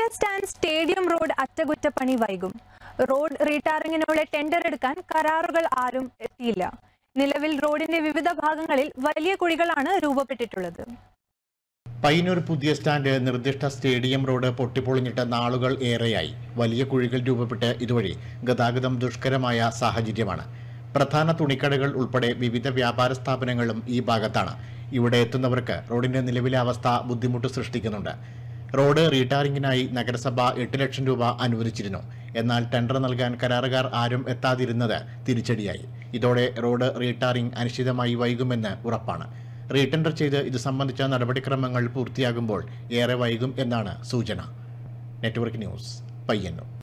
stand stadium road അറ്റകുറ്റപ്പണി വൈകും road റീടാറിങ്ങിനുള്ള tender എടുക്കാൻ കരാറുകൾ ആരും എത്തിയില്ല നിലവിൽ റോഡിന്റെ വിവിധ ഭാഗങ്ങളിൽ വലിയ കുഴികളാണ് രൂപപ്പെട്ടിട്ടുള്ളത് പയ്യന്നൂർ പുതിയ സ്റ്റാൻഡ് നിർദ്ദിഷ്ട സ്റ്റേഡിയം റോഡ് പൊട്ടിപ്പൊളിഞ്ഞിട്ട് നാളുകൾ ഏറെയായി വലിയ കുഴികൾ രൂപപ്പെട്ട് ഇതുവഴി ഗതാഗതം ദുഷ്കരമായ സാഹചര്യമാണ് പ്രധാന തുണിക്കടകൾ ഉൾപ്പെടെ വിവിധ വ്യാപാര സ്ഥാപനങ്ങളും ഈ ഭാഗത്താണ് ഇവിടെ എത്തുന്നവർക്ക് റോഡിന്റെ നിലവിലെ അവസ്ഥ ബുദ്ധിമുട്ട് സൃഷ്ടിക്കുന്നുണ്ട് റോഡ് റീടാറിങ്ങിനായി നഗരസഭ എട്ട് ലക്ഷം രൂപ അനുവദിച്ചിരുന്നു എന്നാൽ ടെൻഡർ നൽകാൻ കരാറുകാർ ആരും എത്താതിരുന്നത് തിരിച്ചടിയായി ഇതോടെ റോഡ് റീടാറിംഗ് അനിശ്ചിതമായി വൈകുമെന്ന് ഉറപ്പാണ് റീടെൻഡർ ചെയ്ത് ഇത് സംബന്ധിച്ച നടപടിക്രമങ്ങൾ പൂർത്തിയാകുമ്പോൾ ഏറെ വൈകും എന്നാണ് സൂചന നെറ്റ്വർക്ക് ന്യൂസ് പയ്യന്നൂർ